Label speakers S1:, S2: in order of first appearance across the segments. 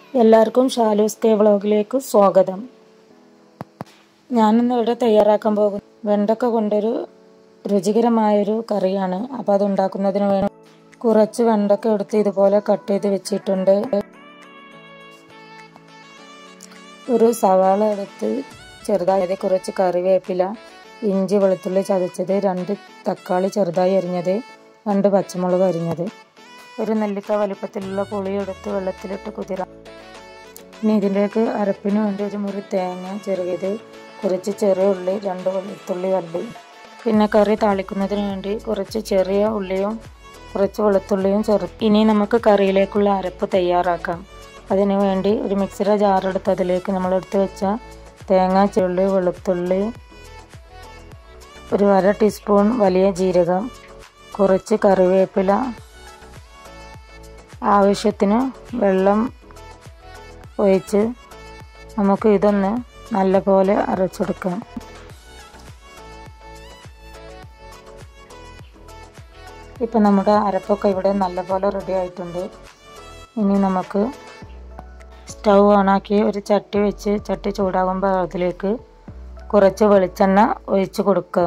S1: എല്ലാവർക്കും ഷാലൂസ് കെ വ്ളോഗിലേക്ക് സ്വാഗതം ഞാനിന്ന് ഇവിടെ തയ്യാറാക്കാൻ പോകും വെണ്ടക്ക കൊണ്ടൊരു രുചികരമായൊരു കറിയാണ് അപ്പോൾ അത് ഉണ്ടാക്കുന്നതിന് വേണം കുറച്ച് വെണ്ടക്ക എടുത്ത് ഇതുപോലെ കട്ട് ചെയ്ത് വെച്ചിട്ടുണ്ട് ഒരു സവാള എടുത്ത് ചെറുതായത് കുറച്ച് കറിവേപ്പില ഇഞ്ചി വെളുത്തുള്ളി ചതച്ചത് രണ്ട് തക്കാളി ചെറുതായി അരിഞ്ഞത് രണ്ട് പച്ചമുളക് അരിഞ്ഞത് ഒരു നെല്ലിക്ക വലിപ്പത്തിലുള്ള പുളിയെടുത്ത് വെള്ളത്തിലിട്ട് കുതിര ഇനി ഇതിലേക്ക് അരപ്പിന് വേണ്ടി ഒരു മുറി തേങ്ങ ചെറുകിയത് കുറച്ച് ചെറിയ ഉള്ളി രണ്ട് വെളുത്തുള്ളി അല്ലി പിന്നെ കറി താളിക്കുന്നതിന് വേണ്ടി കുറച്ച് ചെറിയ ഉള്ളിയും കുറച്ച് വെളുത്തുള്ളിയും ചെറു ഇനി നമുക്ക് കറിയിലേക്കുള്ള അരപ്പ് തയ്യാറാക്കാം അതിനു വേണ്ടി ഒരു മിക്സിയുടെ ജാറെടുത്ത് അതിലേക്ക് നമ്മൾ എടുത്ത് വെച്ച തേങ്ങ ചെള്ളി വെളുത്തുള്ളി ഒരു അര ടീസ്പൂൺ വലിയ ജീരകം കുറച്ച് കറിവേപ്പില ആവശ്യത്തിന് വെള്ളം ഒഴിച്ച് നമുക്ക് ഇതൊന്ന് നല്ലപോലെ അരച്ചെടുക്കാം ഇപ്പം നമ്മുടെ അരപ്പൊക്കെ ഇവിടെ നല്ലപോലെ റെഡി ആയിട്ടുണ്ട് ഇനി നമുക്ക് സ്റ്റൗ ഓണാക്കി ഒരു ചട്ടി വെച്ച് ചട്ടി ചൂടാകുമ്പോൾ അതിലേക്ക് കുറച്ച് വെളിച്ചെണ്ണ ഒഴിച്ച് കൊടുക്കുക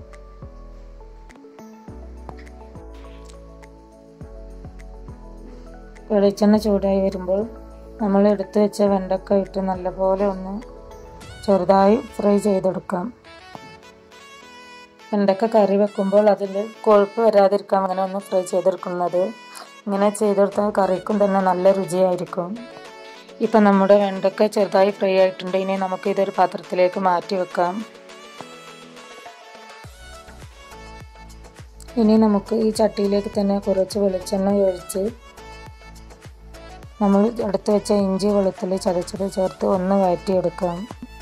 S1: വെളിച്ചെണ്ണ ചൂടായി വരുമ്പോൾ നമ്മൾ എടുത്തു വെച്ച വെണ്ടക്ക ഇട്ട് നല്ലപോലെ ഒന്ന് ചെറുതായി ഫ്രൈ ചെയ്തെടുക്കാം വെണ്ടക്ക കറി വെക്കുമ്പോൾ അതിൽ കൊഴുപ്പ് വരാതിരിക്കാൻ അങ്ങനെ ഒന്ന് ഫ്രൈ ചെയ്തെടുക്കുന്നത് ഇങ്ങനെ ചെയ്തെടുത്താൽ കറിക്കും തന്നെ നല്ല രുചിയായിരിക്കും ഇപ്പം നമ്മുടെ വെണ്ടക്ക ചെറുതായി ഫ്രൈ ആയിട്ടുണ്ട് ഇനി നമുക്ക് ഇതൊരു പാത്രത്തിലേക്ക് മാറ്റി വെക്കാം ഇനി നമുക്ക് ഈ ചട്ടിയിലേക്ക് തന്നെ കുറച്ച് വെളിച്ചെണ്ണ ഒഴിച്ച് നമ്മൾ എടുത്ത് വെച്ച ഇഞ്ചി വെളുത്തുള്ളി ചതച്ചത് ചേർത്ത് ഒന്ന് വഴറ്റിയെടുക്കാം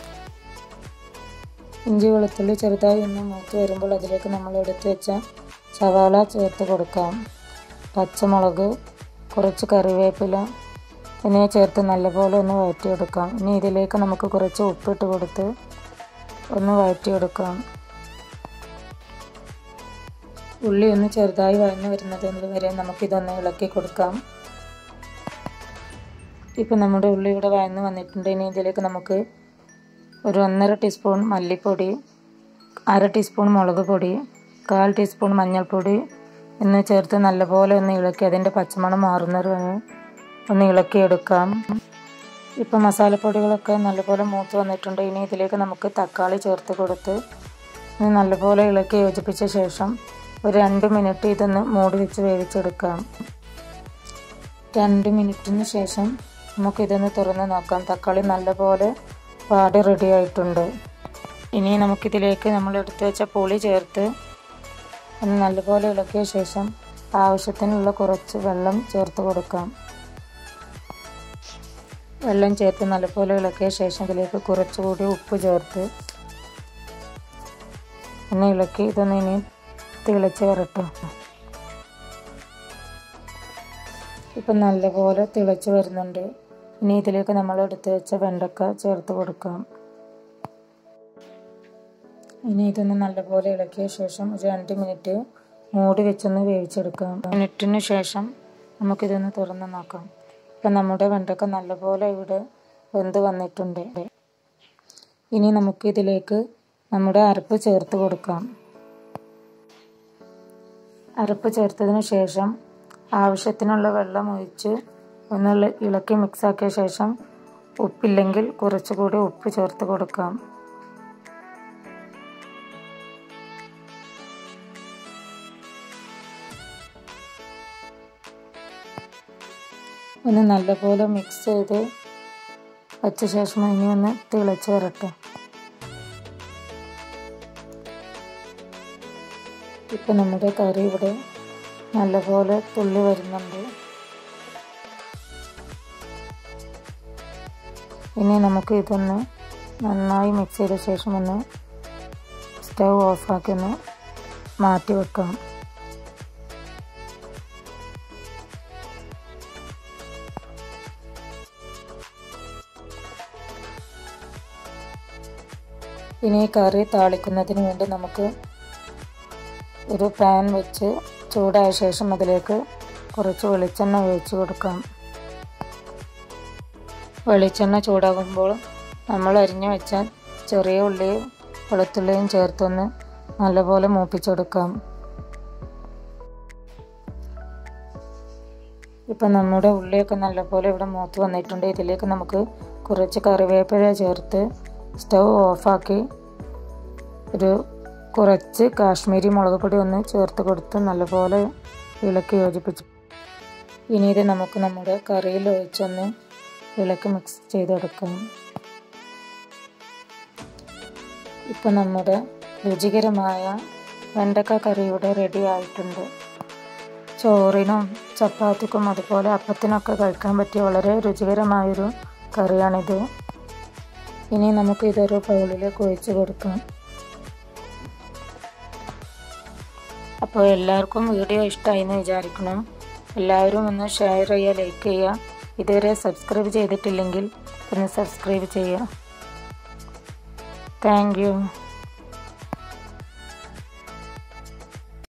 S1: ഇഞ്ചി വെളുത്തുള്ളി ചെറുതായി ഒന്ന് മൂത്ത് വരുമ്പോൾ അതിലേക്ക് നമ്മൾ എടുത്ത് വെച്ച സവാള ചേർത്ത് കൊടുക്കാം പച്ചമുളക് കുറച്ച് കറിവേപ്പില എന്നിവ ചേർത്ത് നല്ലപോലെ ഒന്ന് വഴറ്റിയെടുക്കാം ഇനി ഇതിലേക്ക് നമുക്ക് കുറച്ച് ഉപ്പിട്ട് കൊടുത്ത് ഒന്ന് വഴറ്റിയെടുക്കാം ഉള്ളി ഒന്ന് ചെറുതായി വഴഞ്ഞു വരുന്നത് വരെ നമുക്കിതൊന്ന് ഇളക്കി കൊടുക്കാം ഇപ്പം നമ്മുടെ ഉള്ളി ഇവിടെ വഴന്ന് വന്നിട്ടുണ്ട് ഇനി ഇതിലേക്ക് നമുക്ക് ഒരു ഒന്നര ടീസ്പൂൺ മല്ലിപ്പൊടി അര ടീസ്പൂൺ മുളക് പൊടി കാൽ ടീസ്പൂൺ മഞ്ഞൾപ്പൊടി എന്ന് ചേർത്ത് നല്ലപോലെ ഒന്ന് ഇളക്കി അതിൻ്റെ പച്ചമണം മാറുന്നത് വരെ ഒന്ന് ഇളക്കിയെടുക്കാം ഇപ്പം മസാലപ്പൊടികളൊക്കെ നല്ലപോലെ മൂത്ത് വന്നിട്ടുണ്ട് ഇനി ഇതിലേക്ക് നമുക്ക് തക്കാളി ചേർത്ത് കൊടുത്ത് നല്ലപോലെ ഇളക്കി യോജിപ്പിച്ച ശേഷം ഒരു രണ്ട് മിനിറ്റ് ഇതൊന്ന് മൂടി വെച്ച് വേവിച്ചെടുക്കാം രണ്ട് മിനിറ്റിന് ശേഷം നമുക്കിതൊന്ന് തുറന്ന് നോക്കാം തക്കാളി നല്ലപോലെ പാടി റെഡി ആയിട്ടുണ്ട് ഇനി നമുക്കിതിലേക്ക് നമ്മൾ എടുത്തു വെച്ച പുളി ചേർത്ത് ഒന്ന് നല്ലപോലെ ഇളക്കിയ ശേഷം ആവശ്യത്തിനുള്ള കുറച്ച് വെള്ളം ചേർത്ത് കൊടുക്കാം വെള്ളം ചേർത്ത് നല്ലപോലെ ഇളക്കിയ ശേഷം ഇതിലേക്ക് കുറച്ചുകൂടി ഉപ്പ് ചേർത്ത് ഒന്ന് ഇളക്കി ഇതൊന്ന് ഇനി തിളച്ച് വരട്ടെ ഇപ്പം നല്ലപോലെ തിളച്ച് വരുന്നുണ്ട് ഇനി ഇതിലേക്ക് നമ്മൾ എടുത്ത് വെച്ച വെണ്ടക്ക ചേർത്ത് കൊടുക്കാം ഇനി ഇതൊന്ന് നല്ലപോലെ ഇളക്കിയ ശേഷം ഒരു രണ്ട് മിനിറ്റ് മൂടി വെച്ചൊന്ന് വേവിച്ചെടുക്കാം മിനിറ്റിന് ശേഷം നമുക്കിതൊന്ന് തുറന്ന് നോക്കാം ഇപ്പം നമ്മുടെ വെണ്ടക്ക നല്ലപോലെ ഇവിടെ വെന്ത് വന്നിട്ടുണ്ട് ഇനി നമുക്കിതിലേക്ക് നമ്മുടെ അരപ്പ് ചേർത്ത് കൊടുക്കാം അരപ്പ് ചേർത്തതിന് ശേഷം ആവശ്യത്തിനുള്ള വെള്ളം ഒഴിച്ച് ഒന്ന് ഇളക്കി മിക്സാക്കിയ ശേഷം ഉപ്പില്ലെങ്കിൽ കുറച്ചുകൂടി ഉപ്പ് ചേർത്ത് കൊടുക്കാം ഒന്ന് നല്ലപോലെ മിക്സ് ചെയ്ത് വച്ച ശേഷം ഇനി ഒന്ന് തിളച്ച് വരട്ടെ ഇപ്പം നമ്മുടെ കറി ഇവിടെ നല്ലപോലെ തുള്ളി വരുന്നുണ്ട് ഇനി നമുക്ക് ഇതൊന്ന് നന്നായി മിക്സ് ചെയ്ത ശേഷം ഒന്ന് സ്റ്റൗ ഓഫാക്കി ഒന്ന് മാറ്റി വെക്കാം ഇനി കറി താളിക്കുന്നതിന് വേണ്ടി നമുക്ക് ഒരു പാൻ വെച്ച് ചൂടായ ശേഷം അതിലേക്ക് കുറച്ച് വെളിച്ചെണ്ണ ഒഴിച്ച് കൊടുക്കാം വെളിച്ചെണ്ണ ചൂടാകുമ്പോൾ നമ്മൾ അരിഞ്ഞു വെച്ച ചെറിയ ഉള്ളിയും വെളുത്തുള്ളിയും ചേർത്തൊന്ന് നല്ലപോലെ മൂപ്പിച്ചെടുക്കാം ഇപ്പം നമ്മുടെ ഉള്ളിയൊക്കെ നല്ലപോലെ ഇവിടെ മൂത്ത് വന്നിട്ടുണ്ട് ഇതിലേക്ക് നമുക്ക് കുറച്ച് കറിവേപ്പില ചേർത്ത് സ്റ്റൗ ഓഫാക്കി ഒരു കുറച്ച് കാശ്മീരി മുളക് പൊടി ഒന്ന് ചേർത്ത് കൊടുത്ത് നല്ലപോലെ ഇളക്കി യോജിപ്പിച്ചു ഇനി ഇത് നമുക്ക് നമ്മുടെ കറിയിൽ ഒഴിച്ചൊന്ന് ഇളക്കി മിക്സ് ചെയ്തെടുക്കാം ഇപ്പം നമ്മുടെ രുചികരമായ വെണ്ടക്ക കറി ഇവിടെ റെഡി ആയിട്ടുണ്ട് ചോറിനും ചപ്പാത്തിക്കും അതുപോലെ അപ്പത്തിനൊക്കെ കഴിക്കാൻ പറ്റിയ വളരെ രുചികരമായൊരു കറിയാണിത് ഇനി നമുക്ക് ഇതൊരു ബൗളിലേക്ക് ഒഴിച്ച് കൊടുക്കാം അപ്പോൾ എല്ലാവർക്കും വീഡിയോ ഇഷ്ടമായി എന്ന് വിചാരിക്കണം എല്ലാവരും ഒന്ന് ഷെയർ ചെയ്യുക ലൈക്ക് ചെയ്യുക ഇതുവരെ സബ്സ്ക്രൈബ് ചെയ്തിട്ടില്ലെങ്കിൽ ഒന്ന് സബ്സ്ക്രൈബ് ചെയ്യുക താങ്ക് യു